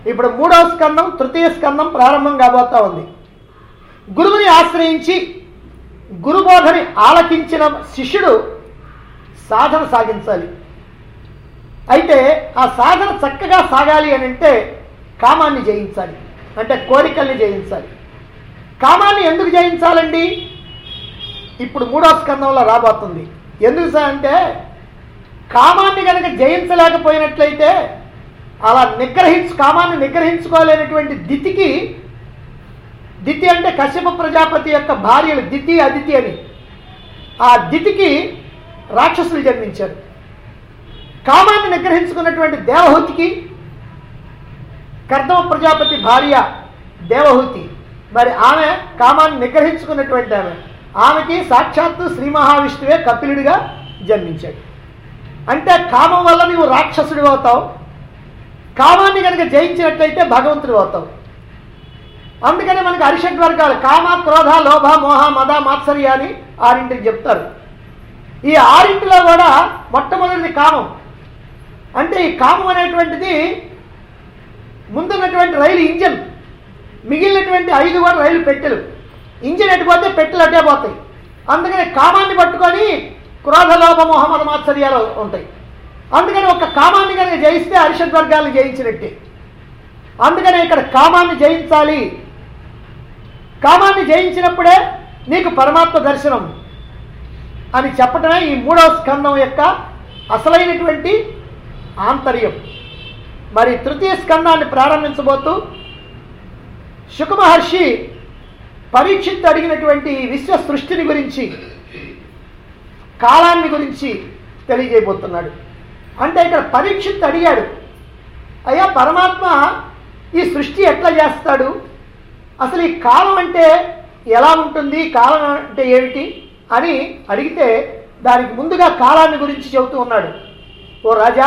ఇప్పుడు మూడవ స్కందం తృతీయ స్కందం ప్రారంభం కాబోతా ఉంది గురువుని ఆశ్రయించి గురుబోధని ఆలకించిన శిష్యుడు సాధన సాగించాలి అయితే ఆ సాధన చక్కగా సాగాలి అని అంటే కామాన్ని జయించాలి అంటే కోరికల్ని జయించాలి కామాన్ని ఎందుకు జయించాలండి ఇప్పుడు మూడో స్కందంలో రాబోతుంది ఎందుకు సార్ అంటే కామాన్ని కనుక జయించలేకపోయినట్లయితే అలా నిగ్రహించు కామాన్ని నిగ్రహించుకోలేనటువంటి దితికి దితి అంటే కశ్యప ప్రజాపతి యొక్క భార్యలు దితి అదితి అని ఆ దితికి రాక్షసులు జన్మించారు కామాన్ని నిగ్రహించుకున్నటువంటి దేవహూతికి కర్దమ ప్రజాపతి భార్య దేవహూతి మరి ఆమె కామాన్ని నిగ్రహించుకున్నటువంటి ఆమె ఆమెకి సాక్షాత్తు శ్రీ మహావిష్ణువే కపిలుడిగా జన్మించాడు అంటే కామం వల్ల నీవు రాక్షసుడు అవుతావు కామాన్ని కనుక జయించినట్లయితే భగవంతుడు అవుతావు అందుకనే మనకి అరిషడ్ వర్గాలు కామ క్రోధ లోభ మోహ మద మాత్సర్య అని ఆరింటికి చెప్తారు ఈ ఆరింటిలో కూడా మొట్టమొదటిది కామం అంటే ఈ కామం అనేటువంటిది ముందున్నటువంటి రైలు ఇంజన్ మిగిలినటువంటి ఐదు కూడా రైలు పెట్టెలు ఇంజిన్ ఎట్టుపోతే పెట్టెలు అట్టే పోతాయి అందుకని కామాన్ని పట్టుకొని క్రోధ లోభ మోహ మద మాత్సర్యాలు ఉంటాయి అందుకని ఒక కామాన్ని కనుక జయిస్తే అరిషడ్ వర్గాలను జయించినట్టే అందుకనే ఇక్కడ కామాన్ని జయించాలి కామాన్ని జయించినప్పుడే నీకు పరమాత్మ దర్శనం అని చెప్పటమే ఈ మూడవ స్కందం యొక్క అసలైనటువంటి ఆంతర్యం మరి తృతీయ స్కందాన్ని ప్రారంభించబోతూ శుకమహర్షి పరీక్షిత్ అడిగినటువంటి ఈ విశ్వ సృష్టిని గురించి కాలాన్ని గురించి తెలియజేయబోతున్నాడు అంటే ఇక్కడ పరీక్షిత్ అడిగాడు అయ్యా పరమాత్మ ఈ సృష్టి ఎట్లా చేస్తాడు అసలు ఈ కాలం అంటే ఎలా ఉంటుంది కాలం అంటే ఏమిటి అని అడిగితే దానికి ముందుగా కాలాన్ని గురించి చెబుతూ ఉన్నాడు ఓ రాజా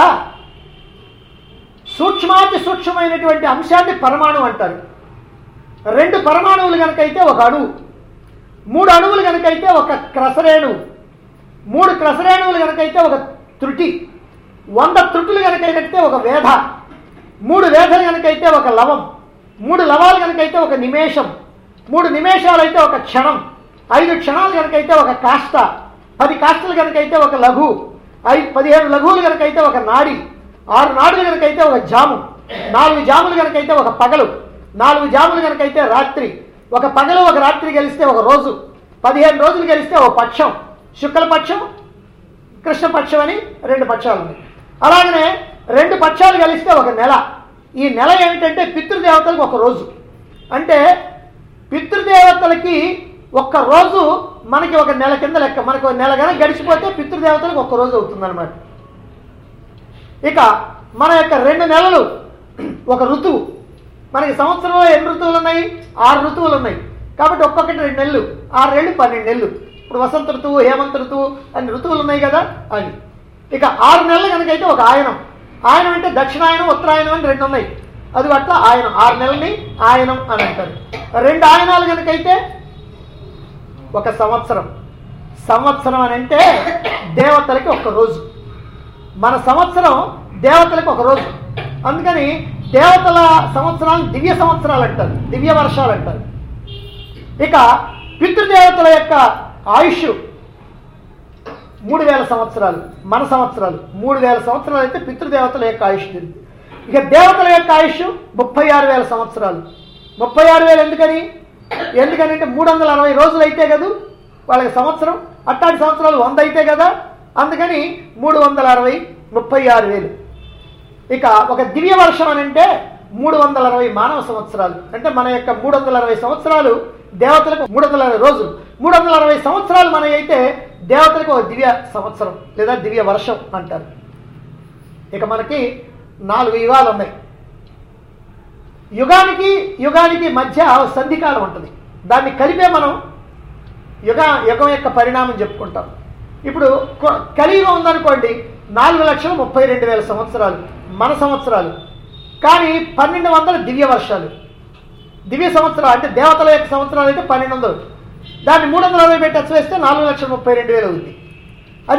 సూక్ష్మాతి సూక్ష్మమైనటువంటి అంశాన్ని పరమాణు అంటారు రెండు పరమాణువులు కనుకైతే ఒక అణువు మూడు అణువులు కనుకైతే ఒక క్రసరేణువు మూడు క్రసరేణువులు కనుకైతే ఒక త్రుటి వంద త్రుటులు కనుకైతే ఒక వేధ మూడు వేధలు కనుకైతే ఒక లవం మూడు లవాలు కనుకైతే ఒక నిమేషం మూడు నిమేషాలు అయితే ఒక క్షణం ఐదు క్షణాలు కనుకైతే ఒక కాష్ట పది కాష్టలు కనుకైతే ఒక లఘు ఐదు పదిహేను లఘువులు కనుకైతే ఒక నాడి ఆరు నాడులు కనుకైతే ఒక జాము నాలుగు జాములు కనుకైతే ఒక పగలు నాలుగు జాములు కనుకైతే రాత్రి ఒక పగలు ఒక రాత్రి గెలిస్తే ఒక రోజు పదిహేను రోజులు గెలిస్తే ఒక పక్షం శుక్లపక్షం కృష్ణపక్షం అని రెండు పక్షాలు ఉన్నాయి అలాగనే రెండు పక్షాలు కలిస్తే ఒక నెల ఈ నెల ఏమిటంటే పితృదేవతలకు ఒక రోజు అంటే పితృదేవతలకి ఒక్క రోజు మనకి ఒక నెల కింద లెక్క మనకు ఒక నెల కనుక గడిచిపోతే పితృదేవతలకు ఒక్క రోజు అవుతుందన్నమాట ఇక మన యొక్క రెండు నెలలు ఒక ఋతువు మనకి సంవత్సరంలో ఎన్ని ఋతువులు ఉన్నాయి ఆరు ఋతువులు ఉన్నాయి కాబట్టి ఒక్కొక్కటి రెండు నెలలు ఆరు రెండు పన్నెండు నెలలు ఇప్పుడు వసంత ఋతువు హేమంత ఋతువు అన్ని ఋతువులు ఉన్నాయి కదా అని ఇక ఆరు నెలలు కనుకైతే ఒక ఆయనం ఆయనం అంటే దక్షిణాయనం ఉత్తరాయణం అని రెండు ఉన్నాయి అది అట్లా ఆయనం ఆరు నెలల్ని ఆయనం అని అంటారు రెండు ఆయనాలు కనుకైతే ఒక సంవత్సరం సంవత్సరం అని అంటే దేవతలకి ఒక రోజు మన సంవత్సరం దేవతలకు ఒక రోజు అందుకని దేవతల సంవత్సరాలు దివ్య సంవత్సరాలు అంటారు దివ్య వర్షాలు అంటారు ఇక పితృదేవతల యొక్క ఆయుష్ మూడు వేల సంవత్సరాలు మన సంవత్సరాలు మూడు వేల సంవత్సరాలు అయితే పితృదేవతల యొక్క ఆయుష్ ఉంది. ఇక దేవతల యొక్క ఆయుష్ ముప్పై ఆరు వేల సంవత్సరాలు ముప్పై ఆరు వేలు ఎందుకని ఎందుకని అంటే మూడు వందల అరవై రోజులు అయితే కదా వాళ్ళకి సంవత్సరం అట్టాటి సంవత్సరాలు వంద అయితే కదా అందుకని మూడు వందల అరవై ముప్పై ఆరు వేలు ఇక ఒక దివ్య వర్షం అని అంటే మూడు వందల అరవై మానవ సంవత్సరాలు అంటే మన యొక్క మూడు వందల అరవై సంవత్సరాలు దేవతలకు మూడు వందల అరవై రోజులు మూడు వందల అరవై సంవత్సరాలు మన అయితే దేవతలకు ఒక దివ్య సంవత్సరం లేదా దివ్య వర్షం అంటారు ఇక మనకి నాలుగు యుగాలు ఉన్నాయి యుగానికి యుగానికి మధ్య సంధికాలం ఉంటుంది దాన్ని కలిపే మనం యుగ యుగం యొక్క పరిణామం చెప్పుకుంటాం ఇప్పుడు కొ- కలియుగం ఉందనుకోండి నాలుగు లక్షల ముప్పై రెండు వేల సంవత్సరాలు మన సంవత్సరాలు కానీ పన్నెండు వందల దివ్య వర్షాలు దివ్య సంవత్సరాలు అంటే దేవతల యొక్క సంవత్సరాలు అయితే పన్నెండు వందలు దాన్ని మూడు వందల అరవై పెట్టి వేస్తే నాలుగు లక్షల ముప్పై రెండు వేలు అవుతుంది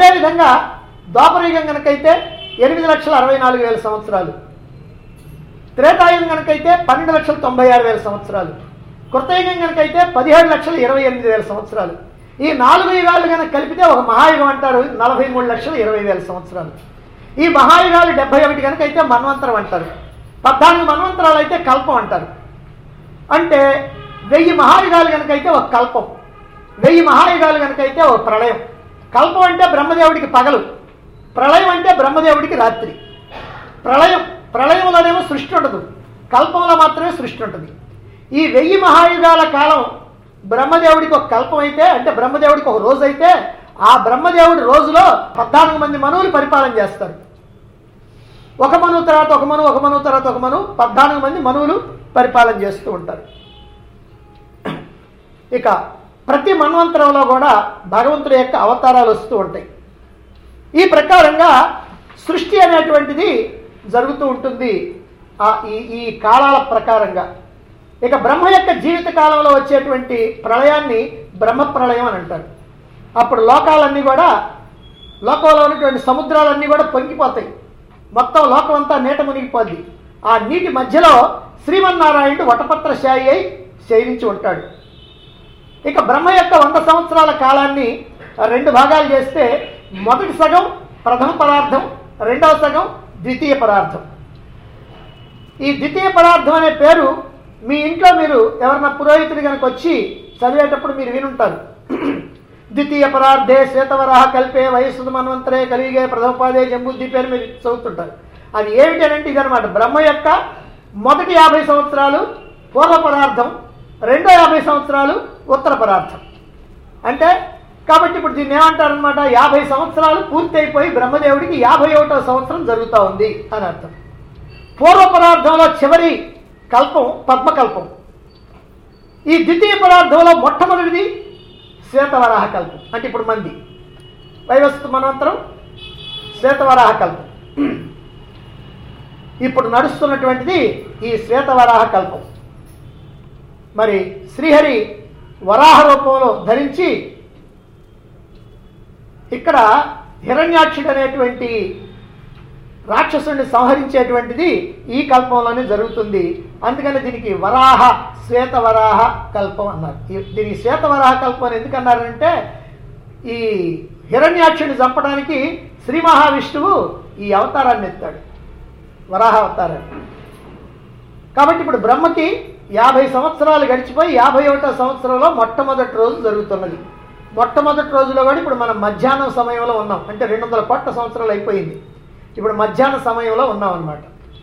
అదేవిధంగా ద్వాపరయుగం కనుకైతే ఎనిమిది లక్షల అరవై నాలుగు వేల సంవత్సరాలు త్రేతాయుగం కనుకైతే పన్నెండు లక్షల తొంభై ఆరు వేల సంవత్సరాలు కృతయుగం కనుకైతే పదిహేడు లక్షల ఇరవై ఎనిమిది వేల సంవత్సరాలు ఈ నాలుగు యుగాలు కనుక కలిపితే ఒక మహాయుగం అంటారు నలభై మూడు లక్షల ఇరవై వేల సంవత్సరాలు ఈ మహాయుగాలు డెబ్బై ఒకటి కనుక అయితే మన్వంతరం అంటారు పద్నాలుగు మన్వంతరాలు అయితే కల్పం అంటారు అంటే వెయ్యి మహాయుగాలు కనుకైతే ఒక కల్పం వెయ్యి మహాయుగాలు కనుకైతే ఒక ప్రళయం కల్పం అంటే బ్రహ్మదేవుడికి పగలు ప్రళయం అంటే బ్రహ్మదేవుడికి రాత్రి ప్రళయం ప్రళయంలోనేమో సృష్టి ఉండదు కల్పంలో మాత్రమే సృష్టి ఉంటుంది ఈ వెయ్యి మహాయుగాల కాలం బ్రహ్మదేవుడికి ఒక కల్పం అయితే అంటే బ్రహ్మదేవుడికి ఒక రోజు అయితే ఆ బ్రహ్మదేవుడి రోజులో పద్నాలుగు మంది మనువులు పరిపాలన చేస్తారు ఒక మనువు తర్వాత ఒక మనువు ఒక మనువు తర్వాత ఒక మనువు పద్నాలుగు మంది మనువులు పరిపాలన చేస్తూ ఉంటారు ఇక ప్రతి మన్వంతరంలో కూడా భగవంతుడి యొక్క అవతారాలు వస్తూ ఉంటాయి ఈ ప్రకారంగా సృష్టి అనేటువంటిది జరుగుతూ ఉంటుంది ఆ ఈ ఈ కాలాల ప్రకారంగా ఇక బ్రహ్మ యొక్క జీవిత కాలంలో వచ్చేటువంటి ప్రళయాన్ని బ్రహ్మ ప్రళయం అని అంటారు అప్పుడు లోకాలన్నీ కూడా లోకంలో ఉన్నటువంటి సముద్రాలన్నీ కూడా పొంగిపోతాయి మొత్తం లోకం అంతా నీట మునిగిపోద్ది ఆ నీటి మధ్యలో శ్రీమన్నారాయణుడు వటపత్రశాయి అయి శయనించి ఉంటాడు ఇక బ్రహ్మ యొక్క వంద సంవత్సరాల కాలాన్ని రెండు భాగాలు చేస్తే మొదటి సగం ప్రథమ పదార్థం రెండవ సగం ద్వితీయ పదార్థం ఈ ద్వితీయ పదార్థం అనే పేరు మీ ఇంట్లో మీరు ఎవరన్నా పురోహితుడు కనుక వచ్చి చదివేటప్పుడు మీరు వినుంటారు ద్వితీయ పరార్థే శ్వేతవరాహ కల్పే వయస్సు మన్వంతరే కలిగే ప్రథమపాదే జంబుద్ది పేరు మీరు చదువుతుంటారు అది ఏమిటనంటే ఇదనమాట బ్రహ్మ యొక్క మొదటి యాభై సంవత్సరాలు పూర్వ పదార్థం రెండో యాభై సంవత్సరాలు ఉత్తర పదార్థం అంటే కాబట్టి ఇప్పుడు దీన్ని ఏమంటారనమాట యాభై సంవత్సరాలు పూర్తయిపోయి బ్రహ్మదేవుడికి యాభై ఒకటో సంవత్సరం జరుగుతూ ఉంది అని అర్థం పూర్వ పదార్థంలో చివరి కల్పం పద్మకల్పం ఈ ద్వితీయ పదార్థంలో మొట్టమొదటిది శ్వేతవరాహ కల్పం అంటే ఇప్పుడు మంది వైవస్తు మనవంతరం శ్వేతవరాహ కల్పం ఇప్పుడు నడుస్తున్నటువంటిది ఈ శ్వేతవరాహ కల్పం మరి శ్రీహరి వరాహ రూపంలో ధరించి ఇక్కడ హిరణ్యాక్షుడు అనేటువంటి రాక్షసుడిని సంహరించేటువంటిది ఈ కల్పంలోనే జరుగుతుంది అందుకని దీనికి వరాహ శ్వేత వరాహ కల్పం అన్నారు ఈ- దీనికి శ్వేత వరాహ కల్పం అని ఎందుకు అన్నారంటే ఈ హిరణ్యాక్షుడిని చంపడానికి శ్రీ మహావిష్ణువు ఈ అవతారాన్ని ఎత్తాడు వరాహ అవతారాన్ని కాబట్టి ఇప్పుడు బ్రహ్మకి యాభై సంవత్సరాలు గడిచిపోయి యాభై ఒకటో సంవత్సరంలో మొట్టమొదటి రోజు జరుగుతున్నది మొట్టమొదటి రోజులో కూడా ఇప్పుడు మనం మధ్యాహ్నం సమయంలో ఉన్నాం అంటే రెండు వందల కోట్ల సంవత్సరాలు అయిపోయింది ఇప్పుడు మధ్యాహ్న సమయంలో ఉన్నాం అన్నమాట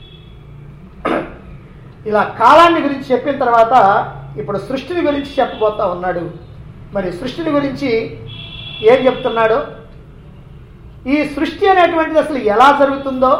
ఇలా కాలాన్ని గురించి చెప్పిన తర్వాత ఇప్పుడు సృష్టిని గురించి చెప్పబోతా ఉన్నాడు మరి సృష్టిని గురించి ఏం చెప్తున్నాడు ఈ సృష్టి అనేటువంటిది అసలు ఎలా జరుగుతుందో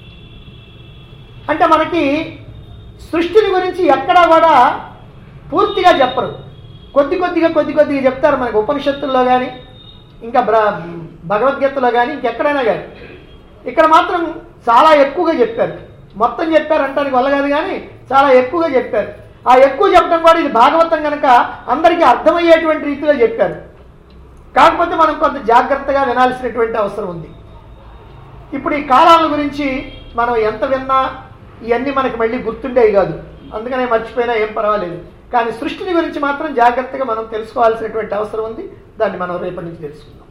అంటే మనకి సృష్టిని గురించి ఎక్కడా కూడా పూర్తిగా చెప్పరు కొద్ది కొద్దిగా కొద్ది కొద్దిగా చెప్తారు మనకి ఉపనిషత్తుల్లో కానీ ఇంకా బ్ర భగవద్గీతలో కానీ ఇంకెక్కడైనా కానీ ఇక్కడ మాత్రం చాలా ఎక్కువగా చెప్పారు మొత్తం చెప్పారు అంటానికి వల్ల కాదు కానీ చాలా ఎక్కువగా చెప్పారు ఆ ఎక్కువ చెప్పడం కూడా ఇది భాగవతం కనుక అందరికీ అర్థమయ్యేటువంటి రీతిలో చెప్పారు కాకపోతే మనం కొంత జాగ్రత్తగా వినాల్సినటువంటి అవసరం ఉంది ఇప్పుడు ఈ కాలాల గురించి మనం ఎంత విన్నా ఇవన్నీ మనకి మళ్ళీ గుర్తుండేవి కాదు అందుకనే మర్చిపోయినా ఏం పర్వాలేదు కానీ సృష్టిని గురించి మాత్రం జాగ్రత్తగా మనం తెలుసుకోవాల్సినటువంటి అవసరం ఉంది దాన్ని మనం రేపటి నుంచి తెలుసుకుందాం